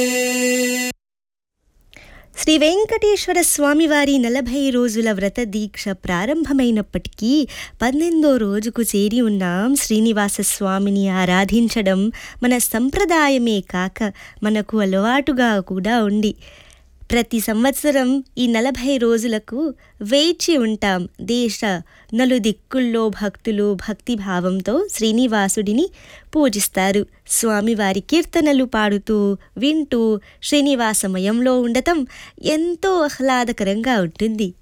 శ్రీ వెంకటేశ్వర స్వామివారి నలభై రోజుల వ్రత దీక్ష ప్రారంభమైనప్పటికీ పన్నెందో రోజుకు చేరి ఉన్నాం శ్రీనివాస స్వామిని ఆరాధించడం మన సంప్రదాయమే కాక మనకు అలవాటుగా కూడా ఉంది ప్రతి సంవత్సరం ఈ నలభై రోజులకు వేచి ఉంటాం దేశ నలుదిక్కుల్లో భక్తులు భక్తిభావంతో శ్రీనివాసుడిని పూజిస్తారు స్వామివారి కీర్తనలు పాడుతూ వింటూ శ్రీనివాసమయంలో ఉండటం ఎంతో ఆహ్లాదకరంగా ఉంటుంది